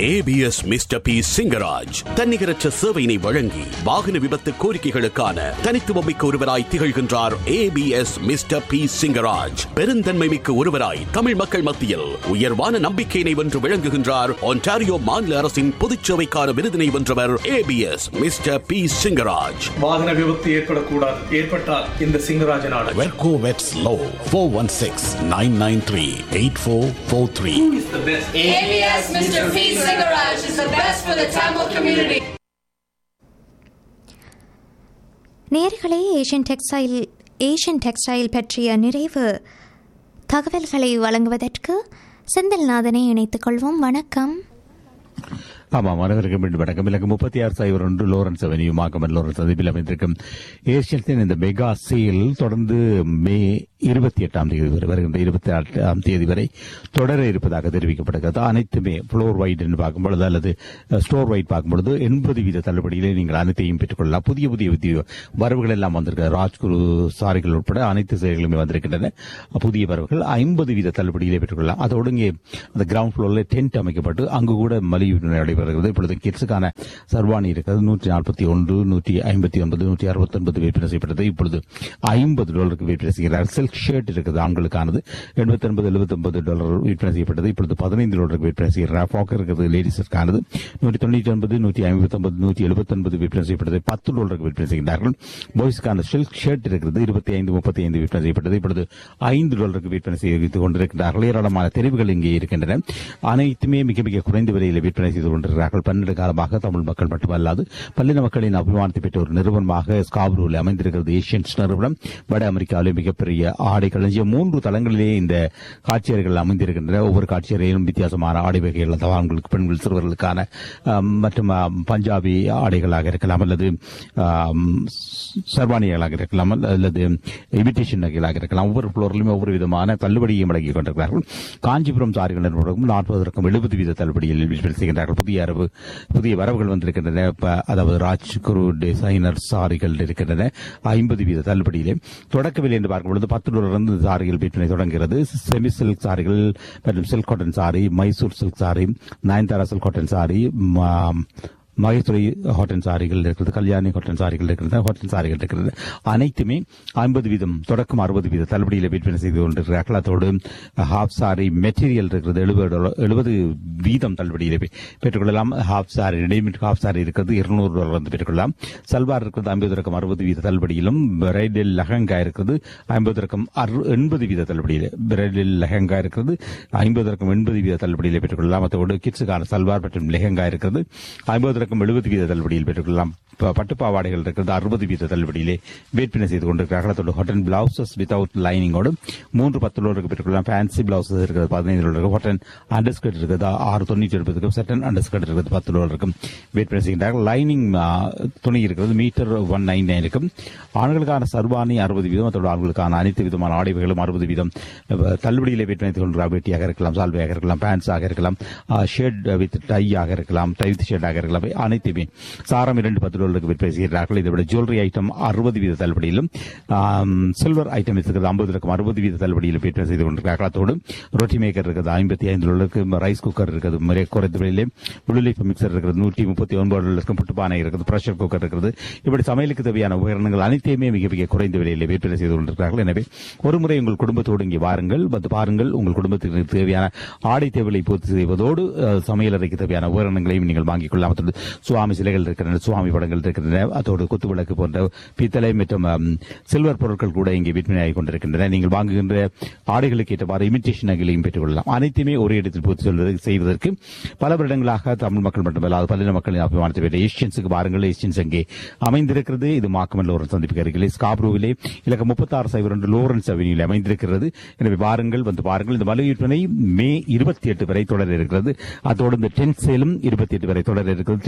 ABS Mr P Singaraj தன்னிகரற்ற சேவையினை வழங்கி வாகன விபத்து கோரிக்கைகளுக்கான தனித்துவமிக்க ஒருவராய் திகழ்கின்றார் ஏபிஎஸ் மிஸ்டர் பி சிங்கராஜ் பெருந்தன்மை மிக்க ஒருவராய் தமிழ் மக்கள் மத்தியில் உயர்வான நம்பிக்கையினை வென்று விளங்குகின்றார் ஒன்டாரியோ மாநில அரசின் பொதுச்சேவைக்கான விருதினை வென்றவர் ஏபிஎஸ் மிஸ்டர் பி சிங்கராஜ் வாகன விபத்து ஏற்படக்கூடாது ஏற்பட்டால் இந்த சிங்கராஜனான வெர்கோ வெட்ஸ் லோ four one six nine nine three eight four four three ABS Mr. P. Singaraj is the best for the Tamil community. நேர்களே ஏஷியன் டெக்ஸ்டைல் ஏஷியன் டெக்ஸ்டைல் பற்றிய நிறைவு தகவல்களை வழங்குவதற்கு செந்தில்நாதனை இணைத்துக் கொள்வோம் வணக்கம் ஆமாம் அனைவருக்கும் மீண்டும் வணக்கம் இலக்கு முப்பத்தி ஆறு சைபர் ஒன்று லோரன்ஸ் அவென்யூ மாகமன் லோரன்ஸ் சந்திப்பில் அமைந்திருக்கும் ஏசியன்ஸின் இந்த மெகா சேல் தொடர்ந்து மே இருபத்தி எட்டாம் தேதி வரை வருகின்ற இருபத்தி எட்டாம் தேதி வரை தொடர இருப்பதாக தெரிவிக்கப்படுகிறது அனைத்துமே ஃப்ளோர் வைட் என்று பார்க்கும்பொழுது அல்லது ஸ்டோர் வைட் பார்க்கும்பொழுது எண்பது வீத தள்ளுபடியிலே நீங்கள் அனைத்தையும் பெற்றுக்கொள்ளலாம் புதிய புதிய புதிய வரவுகள் எல்லாம் வந்திருக்கிறது ராஜ்குரு சாரிகள் உட்பட அனைத்து செயல்களுமே வந்திருக்கின்றன புதிய வரவுகள் ஐம்பது வீத தள்ளுபடியிலே பெற்றுக்கொள்ளலாம் அதோடு இங்கே அந்த கிரவுண்ட் ஃப்ளோரில் டென்ட் அமைக்கப்பட்டு அங்கு கூட மலிவு நடைபெறுகிறது இப்பொழுது கிட்ஸுக்கான சர்வாணி இருக்கிறது நூற்றி நாற்பத்தி ஒன்று நூற்றி ஐம்பத்தி ஒன்பது நூற்றி அறுபத்தி ஒன்பது விற்பனை செய்யப்பட்டது இப்பொழுது ஐம்பது டாலருக்கு விற்பனை செய்கிறார் சில்க் ஷர்ட் இருக்குது ஆண்களுக்கானது எண்பத்தி ஒன்பது எழுபத்தி ஒன்பது டாலர் விற்பனை செய்யப்பட்டது இப்பொழுது பதினைந்து டாலருக்கு விற்பனை செய்கிறார் ஃபாக் இருக்கிறது லேடிஸுக்கானது நூற்றி தொண்ணூற்றி ஒன்பது நூற்றி ஐம்பத்தி ஒன்பது நூற்றி எழுபத்தி ஒன்பது விற்பனை செய்யப்பட்டது பத்து டாலருக்கு விற்பனை செய்கிறார்கள் பாய்ஸ்க்கான சில்க் ஷர்ட் இருக்கிறது இருபத்தி ஐந்து முப்பத்தி ஐந்து விற்பனை செய்யப்பட்டது இப்பொழுது ஐந்து டாலருக்கு விற்பனை செய்து கொண்டிருக்கிறார்கள் ஏராளமான தெரிவுகள் இங்கே இருக்கின்றன அனைத்துமே மிக மிக குறைந்த விலையில் விற்பனை செய்து கொண்டிருக்கிறார்கள் பன்னெண்டு காலமாக தமிழ் மக்கள் மட்டுமல்லாது பல்லின மக்களின் அபிமானத்தை பெற்ற ஒரு நிறுவனமாக ஸ்காப்ரூவில் அமைந்திருக்கிறது ஏஷியன்ஸ் நிறுவனம் வட அமெரிக்காவிலே மிகப்பெரிய ஆடை களஞ்சியம் மூன்று தளங்களிலே இந்த காட்சியர்கள் அமைந்திருக்கின்றன ஒவ்வொரு காட்சியரையும் வித்தியாசமான ஆடை வகைகள் அதாவது ஆண்களுக்கு பெண்கள் சிறுவர்களுக்கான ஆம், மற்றும் ஆம், பஞ்சாபி ஆடைகளாக இருக்கலாம் அல்லது ஆம், சர்வானிகளாக இருக்கலாம் அல்லது இமிட்டேஷன் நகைகளாக இருக்கலாம் ஒவ்வொரு ஃப்ளோரிலுமே ஒவ்வொரு விதமான தள்ளுபடியும் வழங்கிக் கொண்டிருக்கிறார்கள் காஞ்சிபுரம் சாரிகள் நிறுவனம் நாற்பதற்கும் எழுபது வீத தள்ளுபடியில் விற்பனை செய்கின்றார்கள் புதிய அரவு புதிய வரவுகள் வந்திருக்கின்றன ப- அதாவது ராஜ்குரு டிசைனர் சாரிகள் இருக்கின்றன ஐம்பது வீத தள்ளுபடியிலே தொடக்க விலை என்று பார்க்கும்பொழுது பத்து டாலர் இருந்து சாரிகள் விற்பனை தொடங்குகிறது செமி சில்க் சாரிகள் மற்றும் silk cotton sari Mysore silk sari Nayanthara silk cotton sari ம- மகேஸ்வரி ஹாட்டன் சாரிகள் இருக்கிறது கல்யாணி ஹாட்டன் சாரிகள் இருக்கிறது ஹாட்டன் சாரிகள் இருக்கிறது அனைத்துமே ஐம்பது வீதம் தொடக்கம் அறுபது வீத தள்ளுபடியில் விற்பனை செய்து கொண்டிருக்கிறார்கள் அதோடு ஹாஃப் சாரி மெட்டீரியல் இருக்கிறது எழுபது எழுபது வீதம் தள்ளுபடியில் பெ- பெற்றுக்கொள்ளலாம் half sari readymade half sari இருக்கிறது இருநூறு டாலர் வந்து பெற்றுக்கொள்ளலாம் சல்வார் இருக்கிறது ஐம்பது ரக்கம் அறுபது வீத தள்ளுபடியிலும் பிரைடல் லெஹங்கா இருக்கிறது ஐம்பது ரக்கம் எண்பது வீத தள்ளுபடியில் பிரைடல் லெஹங்கா இருக்கிறது ஐம்பது ரக்கம் எண்பது வீத தள்ளுபடியில் பெற்றுக்கொள்ளலாம் அதோடு கிட்ஸுக்கான சல்வார் மற்றும் லெஹங்கா இருக்கிறது ஐம்பது ரக்கம் எழுபது வீத தள்ளுபடியில் பெற்றுக்கொள்ளலாம் ப- பட்டு பாவாடைகள் இருக்கிறது அறுபது வீத தள்ளுபடியிலே விற்பனை செய்து கொண்டிருக்கிறார்கள் அதோடு ஹாட்டன் பிளவுசஸ் வித்தவுட் லைனிங்கோடு மூன்று பத்து டாலருக்கு பெற்றுக்கொள்ளலாம் ஃபேன்சி பிளவுசஸ் இருக்கிறது பதினைந்து டாலருக்கு ஹாட்டன் அண்டர்ஸ்கர்ட் இருக்கிறது ஆறு தொண்ணூற்றி ஒன்பதுக்கும் செட்டன் அண்டர்ஸ்கர்ட் இருக்கிறது பத்து டாலருக்கும் விற்பனை செய்கின்றார்கள் லைனிங் ஆ, துணி இருக்கிறது மீட்டர் ஒன் நைன் நைனுக்கும் ஆண்களுக்கான சர்வாணி அறுபது வீதம் அதோடு ஆண்களுக்கான அனைத்து விதமான ஆடைகளும் அறுபது வீதம் அஹ், தள்ளுபடியிலே விற்பனை செய்து கொண்டிருக்கிறார் வேட்டியாக இருக்கலாம் சால்வையாக இருக்கலாம் பேண்ட்ஸாக இருக்கலாம் ஷேட் வித் டையாக இருக்கலாம் டை வித் ஷேடாக இருக்கலாம் அனைத்துமே சாரம் இரண்டு பத்து டாலருக்கு விற்பனை செய்கிறார்கள் இதை விட ஜுவல்லரி ஐட்டம் அறுபது வீத தள்ளுபடியிலும் சில்வர் ஐட்டம் இருக்கிறது ஐம்பது லட்சம் அறுபது வீத தள்ளுபடியில் விற்பனை செய்து கொண்டிருக்கிறார்கள் அதோடு ரொட்டி மேக்கர் இருக்குது ஐம்பத்தி ஐந்து டாலருக்கு ரைஸ் குக்கர் இருக்குது மிக குறைந்த விலையிலே உளுலைப்பு மிக்சர் இருக்கிறது நூற்றி முப்பத்தி ஒன்பது டாலருக்கு புட்டுப்பானை இருக்குது பிரஷர் குக்கர் இருக்கிறது இப்படி சமையலுக்கு தேவையான உபகரணங்கள் அனைத்தையுமே மிக மிக குறைந்த விலையில் விற்பனை செய்து கொண்டிருக்கிறார்கள் எனவே ஒரு முறை உங்கள் குடும்பத்தோடு இங்கே வாருங்கள் வந்து பாருங்கள் உங்கள் குடும்பத்திற்கு தேவையான ஆடை தேவையை பூர்த்தி செய்வதோடு அஹ், சமையலறைக்கு தேவையான உபகரணங்களையும் நீங்கள் வாங்கிக் கொள்ளலாம் அதோடு சுவாமி சிலைகள் இருக்கின்றன சுவாமி படங்கள் இருக்கின்றன அதோடு குத்துவிளக்கு போன்ற பித்தளை மற்றும் அம், சில்வர் பொருட்கள் கூட இங்கே விற்பனையாகிக் கொண்டிருக்கின்றன நீங்கள் வாங்குகின்ற ஆடைகளுக்கு ஏற்றவாறு இமிட்டேஷன் நகைகளையும் பெற்றுக்கொள்ளலாம் அனைத்துமே ஒரே இடத்தில் பூர்த்தி சொல்வதற்கு செய்வதற்கு பல வருடங்களாக தமிழ் மக்கள் மட்டுமல்லாது பல்லின மக்களின் அபிமானத்தை பெற்ற ஏஷியன்ஸுக்கு வாருங்கள் ஏஷியன்ஸ் அங்கே அமைந்திருக்கிறது இது மாக்கமன் லோரன்ஸ் சந்திப்புக்கு அருகிலே ஸ்காப்ரோவிலே இலக்கம் முப்பத்தாறு சைபர் ஒன்று லோரன்ஸ் அவென்யூவில் அமைந்திருக்கிறது எனவே வாருங்கள் வந்து பாருங்கள் இந்த மலை விற்பனை மே இருபத்தி எட்டு வரை தொடர இருக்கிறது அதோடு இந்த டென்ட் சேலும் இருபத்தி எட்டு வரை தொடர இருக்கிறது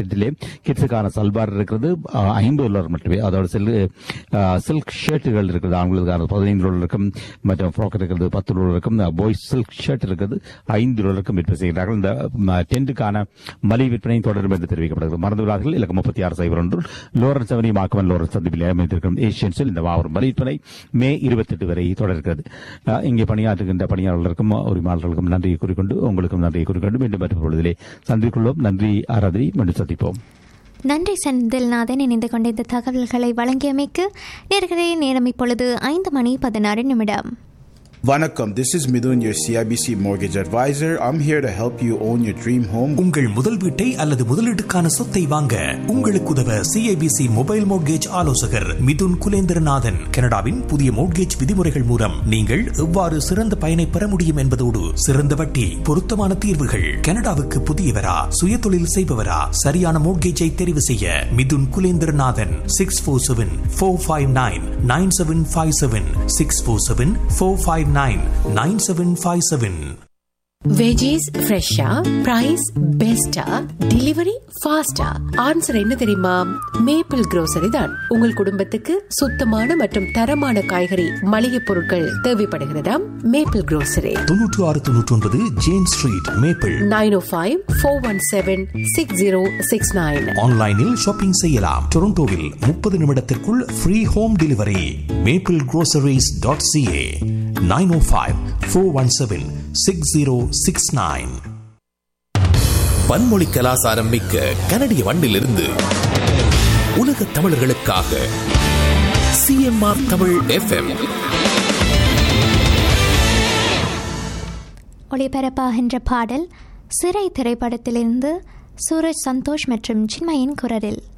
செட்டிலே கிட்ஸுக்கான சல்வார் இருக்கிறது ஐம்பது டாலர் மட்டுமே அதோட செல் சில்க் ஷர்ட்டுகள் இருக்குது ஆண்களுக்கான பதினைந்து டாலர் இருக்கும் மற்றும் ஃப்ராக் இருக்கிறது பத்து டாலர் இருக்கும் பாய்ஸ் சில்க் ஷர்ட் இருக்கிறது ஐந்து டாலருக்கும் விற்பனை செய்கிறார்கள் இந்த டென்ட்டுக்கான மலிவு விற்பனை தொடரும் என்று தெரிவிக்கப்படுகிறது மறந்துவிடார்கள் இலக்கம் முப்பத்தி ஆறு சைபர் ஒன்று லோரன்ஸ் அவனி மாக்கவன் லோரன்ஸ் சந்திப்பில் அமைந்திருக்கும் ஏஷியன்ஸில் இந்த மாபெரும் மலிவு விற்பனை மே இருபத்தெட்டு வரை தொடர்கிறது அஹ், இங்கே பணியாற்றுகின்ற பணியாளர்களுக்கும் உரிமையாளர்களுக்கும் நன்றியை கூறிக்கொண்டு உங்களுக்கும் நன்றியை கூறிக்கொண்டு மீண்டும் மற்ற பொழுதிலே சந்திக்கொள்வோம் நன்றி ஆராதனை மீண்டும் சந்திப்போம் நன்றி செந்தில்நாதன் இணைந்து கொண்ட இந்த தகவல்களை வழங்கியமைக்கு நேர்களே நேரம் இப்பொழுது ஐந்து மணி பதினாறு நிமிடம் Vanakkam, this is Midun, your CIBC mortgage advisor. I'm here to help you own your dream home. உங்கள் முதல் வீட்டை அல்லது முதலீட்டுக்கான சொத்தை வாங்க உங்களுக்கு உதவ சிஐபிசி மொபைல் மோட்கேஜ் ஆலோசகர் மிதுன் குலேந்திரநாதன் கனடாவின் புதிய மோட்கேஜ் விதிமுறைகள் மூலம் நீங்கள் எவ்வாறு சிறந்த பயனை பெற முடியும் என்பதோடு சிறந்த வட்டி பொருத்தமான தீர்வுகள் கனடாவுக்கு புதியவரா சுயதொழில் செய்பவரா சரியான மோட்கேஜை தெரிவு செய்ய Mithun Kulendranathan six four seven four five nine nine seven five seven six four seven four five nine nine seven five seven veggies ஃப்ரெஷ்ஷா பிரைஸ் பெஸ்டா டெலிவரி ஃபாஸ்டா ஆன்சர் என்ன தெரியுமா மேப்பிள் grocery தான் உங்கள் குடும்பத்துக்கு சுத்தமான மற்றும் தரமான காய்கறி மளிகை பொருட்கள் தேவைப்படுகிறதா மேப்பிள் grocery தொன்னூற்று ஆறு தொன்னூற்றி ஒன்பது Jane Street Maple nine O five four one seven six zero six nine ஆன்லைனில் ஷாப்பிங் செய்யலாம் டொரண்டோவில் முப்பது நிமிடத்திற்குள் free home delivery Maple groceries.ca dot C A nine O five four one seven six zero six nine பன்மொழி கலாசாரம் மிக்க கனடிய மண்ணிலிருந்து உலக தமிழர்களுக்காக சிஎம்ஆர் தமிழ் எஃப்எம் ஒளிபரப்பாகின்ற பாடல் சிறை திரைப்படத்திலிருந்து சூரஜ் சந்தோஷ் மற்றும் சின்மயின் குரலில்